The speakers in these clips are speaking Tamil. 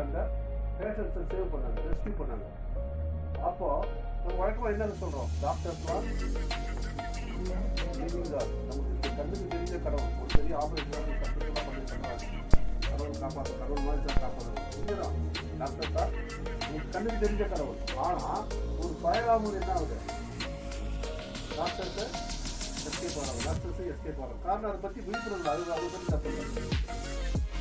பண்ணாங்க பேஷண்ட்ஸை சேவ் பண்ணாங்க ரெஸ்கியூ பண்ணாங்க அப்போ நம்ம வழக்கமாக என்ன சொல்றோம் டாக்டர்ஸ்லாம் லிவிங் காட் நமக்கு கண்ணுக்கு தெரிஞ்ச கடவுள் ஒரு பெரிய ஆபரேஷன் சக்ஸஸ்ஃபுல்லாக பண்ணிருக்காங்க கடவுள் காப்பாற்ற கடவுள் மாதிரி தான் காப்பாற்றுறது உண்மைதான் டாக்டர் சார் உங்களுக்கு கண்ணுக்கு தெரிஞ்ச கடவுள் ஆனால் ஒரு பயராமல் என்ன ஆகுது டாக்டர்ஸை எஸ்கேப் ஆகிறாங்க டாக்டர்ஸை எஸ்கேப் ஆகிறாங்க காரணம் அதை பற்றி விழிப்புணர்வு அது அதை பற்றி நான் சொல்றேன்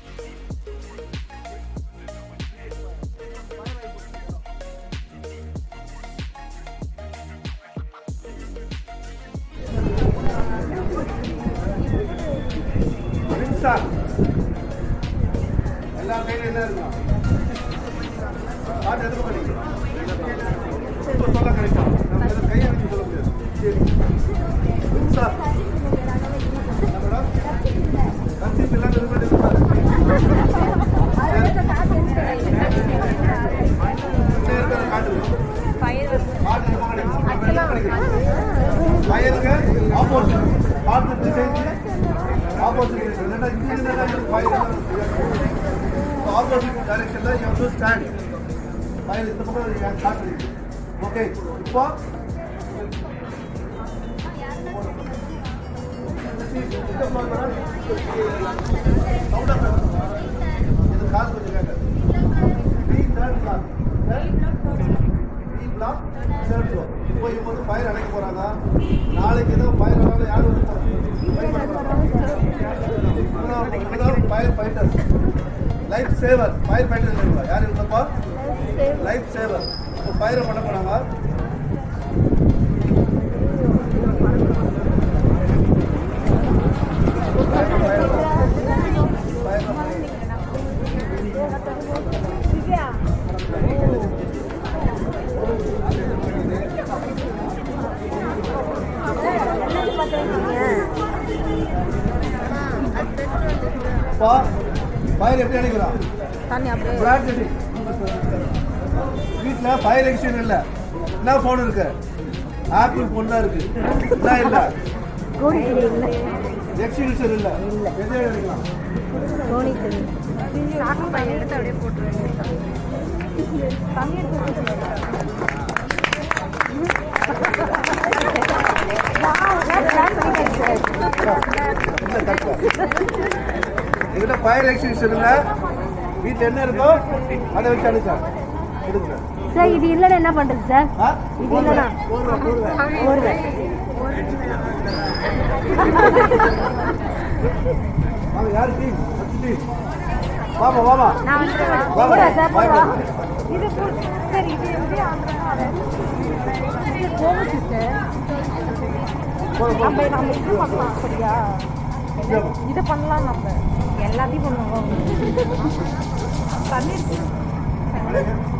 மின்சார் எல்லா கையிலும் என்ன இருக்கும் பாட்டு எதுக்கு பண்ணிக்கலாம் இப்ப சொல்ல கிடைக்கும் நம்ம இதை கையை வச்சு சொல்ல முடியாது சரி மின்சார் என்ன மேடம் கத்தி பிள்ளை இது பண்ணி இருப்பாரு இங்க இருக்கிற காட்டு பாட்டு எப்ப கிடைக்கும் நம்ம எங்க கிடைக்கும் வயலுக்கு ஆப்போசிட் பாட்டு திசைக்கு ஆப்போசிட் இல்லைன்னா இங்க இருந்தா வயல் ஆப்போசிட் டைரக்ஷன்ல யூ ஹேவ் டு ஸ்டாண்ட் வயல் இந்த பக்கம் காட்டு ஓகே இப்போ இந்த floor மேடம். Sound ஆ பேசணும். இது காது கொஞ்சம் கேட்காது. Three third block. Three block, third floor. இப்போ இவங்க வந்து fire அணைக்க போறாங்க நாளைக்கு ஏதோ fire ஆனாலும் யார் வந்து fire fighters life saver fire fighters இருக்கா யார் இருந்தப்பா லைஃப் சேவர் இப்போ ஃபயரை பண்ண போனாங்க பா ஃபயர் எப்படி அணைக்கிறான் தண்ணி அப்படியே பிராட் வீட்டில் ஃபயர் எக்ஸ்டிங் இல்லை என்ன ஃபோன் இருக்கு ஆப்பிள் ஃபோன் தான் இருக்கு என்ன இல்லை கோடி தெரியல எக்ஸ்டிங்ஷர் இல்லை எதை எடுக்கலாம் கோணி தெரியும் சாக்கு பையன் எடுத்து அப்படியே போட்டுருவேன் தண்ணி எடுத்து இல்லை தப்பு எங்கிட்ட ஃபயர் எக்ஸ்டிங்ஷர் இல்லை வீட்டில் என்ன இருக்கோ அதை வச்சு அனுப்பா எடுங்க சார் இது இல்லைன்னா என்ன பண்றது சார் ஆ இது இல்லைனா போடுறேன் போடுறேன் போடுவேன் வாங்க யார் டீம் டீம் வாமா வாமா நான் வந்து வா, போடுறேன் வா, சார் வா, போடுறேன் வா. இது போ- சார் இது எப்படி ஆகுதுன்னா, இது போகும் சிஸ்டர் போடு, போடு. நம்ம நம்ம இது பண்ணலாம் சரியா இது பண்ணலாம் நம்ம எல்லாத்தையும் பண்ணுவோம் தண்ணி இருக்கு.